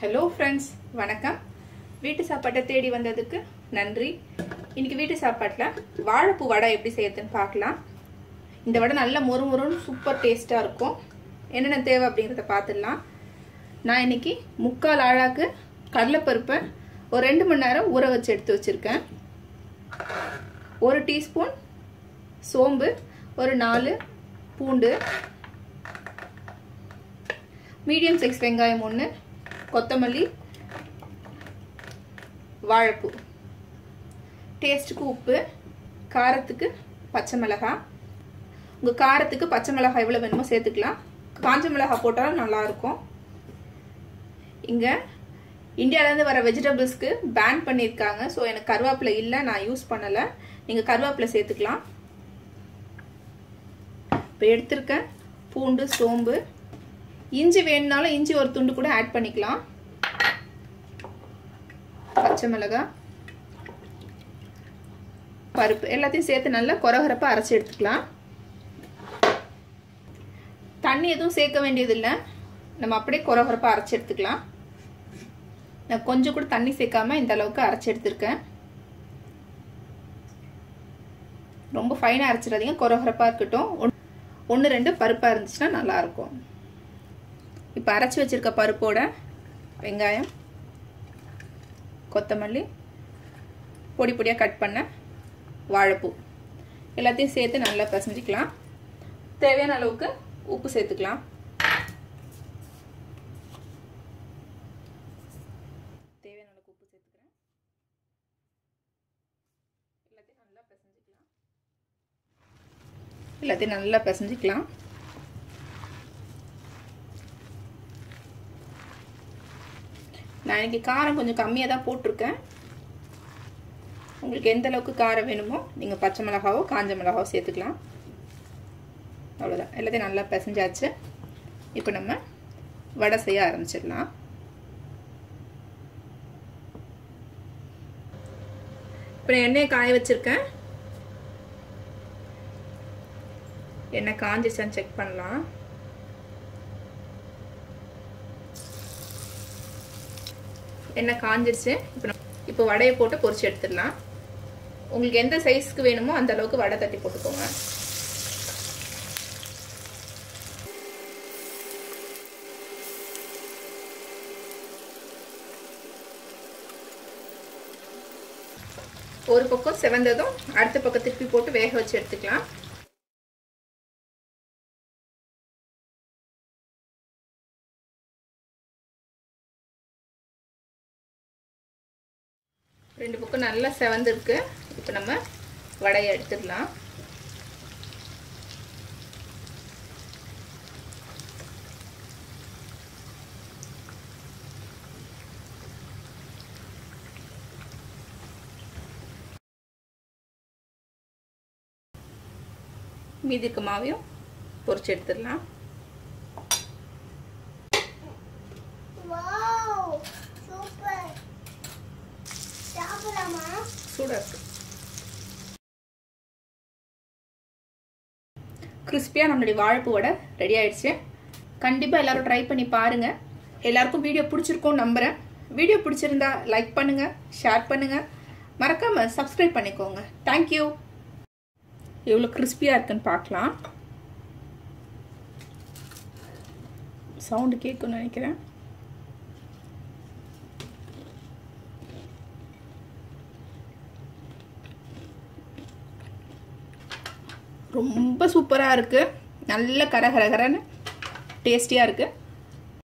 hello friends வணக்கம் வீட்டு சாப்பாட்டை தேடி வந்ததுக்கு நன்றி இன்னைக்கு வீட்டு சாப்பாட்டில் வாழைப்பூ வடை எப்படி செய்யறதுன்னு பார்க்கலாம் இந்த வடை நல்ல மொறு மொறுன்னு சூப்பர் டேஸ்ட்டாக இருக்கும் என்னென்ன தேவை அப்படிங்கிறத பார்த்துடலாம் நான் இன்னைக்கு முக்கால் ஆழாக்கு கடலைப்பருப்பை ஒரு ரெண்டு மணி நேரம் ஊற வச்சு எடுத்து வச்சுருக்கேன் ஒரு டீஸ்பூன் சோம்பு ஒரு நாலு பூண்டு மீடியம் சைஸ் வெங்காயம் ஒன்று கொத்தமல்லி வாழைப்பூ டேஸ்ட்டுக்கு உப்பு காரத்துக்கு பச்சை மிளகாய் உங்கள் காரத்துக்கு பச்சை மிளகாய் எவ்வளோ வேணுமோ சேர்த்துக்கலாம் காஞ்ச மிளகாய் போட்டாலும் நல்லாயிருக்கும் இங்கே இந்தியாவிலேருந்து வர வெஜிடபிள்ஸ்க்கு பேன் பண்ணியிருக்காங்க ஸோ எனக்கு கருவேப்பிலை இல்லை நான் யூஸ் பண்ணலை நீங்கள் கருவேப்பிலை சேர்த்துக்கலாம் இப்போ எடுத்திருக்கேன் பூண்டு சோம்பு இஞ்சி வேணுனாலும் இஞ்சி ஒரு துண்டு கூட ஆட் பண்ணிக்கலாம் பச்சை மிளகாய் பருப்பு எல்லாத்தையும் சேர்த்து நல்லா கொரகரப்பா அரைச்சி எடுத்துக்கலாம் தண்ணி எதுவும் சேர்க்க வேண்டியதில்லை நம்ம அப்படியே கொரகரப்பா அரைச்சி எடுத்துக்கலாம் நான் கொஞ்சம் கூட தண்ணி சேர்க்காம இந்த அளவுக்கு அரைச்சி எடுத்திருக்கேன் ரொம்ப ஃபைனாக அரைச்சிடாதீங்க கொரகரப்பாக இருக்கட்டும் ஒன்று ரெண்டு பருப்பாக இருந்துச்சுன்னா நல்லாயிருக்கும் இப்போ அரைச்சி வச்சிருக்க பருப்போட வெங்காயம் கொத்தமல்லி பொடி பொடியாக கட் பண்ண வாழைப்பூ எல்லாத்தையும் சேர்த்து நல்லா பிசைஞ்சிக்கலாம் தேவையான அளவுக்கு உப்பு சேர்த்துக்கலாம் தேவையான அளவுக்கு உப்பு சேர்த்துக்கிறேன் எல்லாத்தையும் நல்லா பிசைஞ்சிக்கலாம் எல்லாத்தையும் நல்லா பிசைஞ்சிக்கலாம் நான் இன்னைக்கு காரம் கொஞ்சம் கம்மியாக தான் போட்டிருக்கேன் உங்களுக்கு எந்த அளவுக்கு காரம் வேணுமோ நீங்கள் பச்சை மிளகாவோ காஞ்ச மிளகாவோ சேர்த்துக்கலாம் அவ்வளோதான் எல்லாத்தையும் நல்லா பிசைஞ்சாச்சு இப்போ நம்ம வடை செய்ய ஆரம்பிச்சிடலாம் இப்போ நான் எண்ணெயை காய வச்சுருக்கேன் எண்ணெய் காஞ்சிச்சான்னு செக் பண்ணலாம் எண்ணெய் காஞ்சிருச்சு இப்போ இப்போ வடையை போட்டு பொரிச்சு எடுத்துடலாம் உங்களுக்கு எந்த சைஸ்க்கு வேணுமோ அந்த அளவுக்கு வடை தட்டி போட்டுக்கோங்க ஒரு பக்கம் செவந்ததும் அடுத்த பக்கம் திருப்பி போட்டு வேக வச்சு எடுத்துக்கலாம் ரெண்டு பக்கம் நல்லா செவந்திருக்கு இப்போ நம்ம வடையை எடுத்துடலாம் மீதி இருக்க மாவையும் பொரிச்சு எடுத்துடலாம் சூடாக இருக்கு கிறிஸ்பியாக நம்மளுடைய வாழைப்பூ வடை ரெடி ஆயிடுச்சு கண்டிப்பாக எல்லாரும் ட்ரை பண்ணி பாருங்க எல்லாருக்கும் வீடியோ பிடிச்சிருக்கும் நம்புகிறேன் வீடியோ பிடிச்சிருந்தா லைக் பண்ணுங்க ஷேர் பண்ணுங்க மறக்காம சப்ஸ்கிரைப் பண்ணிக்கோங்க தேங்க்யூ எவ்வளோ கிறிஸ்பியாக இருக்குன்னு பார்க்கலாம் சவுண்டு கேட்கும்னு நினைக்கிறேன் ரொம்ப சூப்பராக இருக்குது நல்ல கரகரகரன்னு டேஸ்டியாக இருக்குது